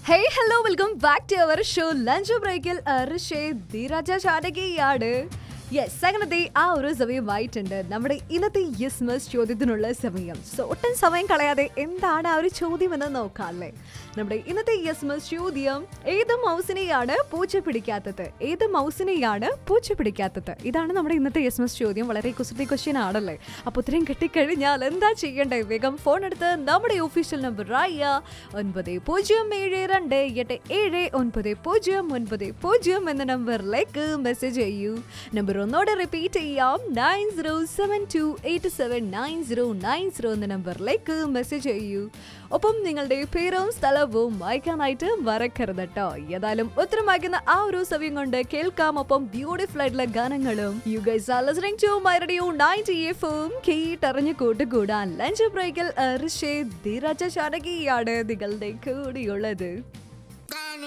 hey hello welcome back to our show lunch ബ്രേക്കിൽ ഋഷേ ധീരാജ ചാനകിയാണ് yes അങ്ങനത്തെ ആ ഒരു സമയമായിട്ടുണ്ട് നമ്മുടെ ഇന്നത്തെ യെസ് മസ് ചോദ്യത്തിനുള്ള സമയം സോ ഒട്ടും സമയം കളയാതെ എന്താണ് ആ ഒരു ചോദ്യം എന്ന് നോക്കാം അല്ലേ നമ്മുടെ ഇന്നത്തെ യെസ് മസ് ചോദ്യം ഏത് മൗസിനെയാണ് പൂച്ച പിടിക്കാത്തത് ഏത് മൗസിനെയാണ് പൂച്ച പിടിക്കാത്തത് ഇതാണ് നമ്മുടെ ഇന്നത്തെ യെസ് മസ് ചോദ്യം വളരെ കുസൃതി ക്വസ്റ്റ്യൻ ആണല്ലേ അപ്പോൾ ഉത്തരം കിട്ടിക്കഴിഞ്ഞാൽ എന്താ ചെയ്യേണ്ടത് വേഗം ഫോൺ എടുത്ത് നമ്മുടെ ഒഫീഷ്യൽ നമ്പർ ആയ ഒൻപത് പൂജ്യം ഏഴ് രണ്ട് എട്ട് ഏഴ് ഒൻപത് പൂജ്യം ഒൻപത് പൂജ്യം എന്ന നമ്പറിലേക്ക് മെസ്സേജ് ചെയ്യൂ നമ്പർ ഒന്നോടെ റിപ്പീറ്റ് ചെയ്യാം nine zero seven two eight seven nine zero nine zero എന്ന നമ്പറിലേക്ക് മെസ്സേജ് ചെയ്യൂ ഒപ്പം നിങ്ങളുടെ പേരും സ്ഥലവും വായിക്കാനായിട്ട് മറക്കരുത് കേട്ടോ ഏതായാലും ഉത്തരം വായിക്കുന്ന ആ ഒരു സമയം കൊണ്ട് കേൾക്കാം ഒപ്പം ബ്യൂട്ടിഫുൾ ആയിട്ടുള്ള ഗാനങ്ങളും you guys are listening to my radio 90 എഫും കേട്ടറിഞ്ഞു കൂട്ടുകൂടാൻ ലഞ്ച് ബ്രേക്കിൽ ഋഷേ ധീരജ ശാനകിയാണ് നിങ്ങളുടെ കൂടിയുള്ളത്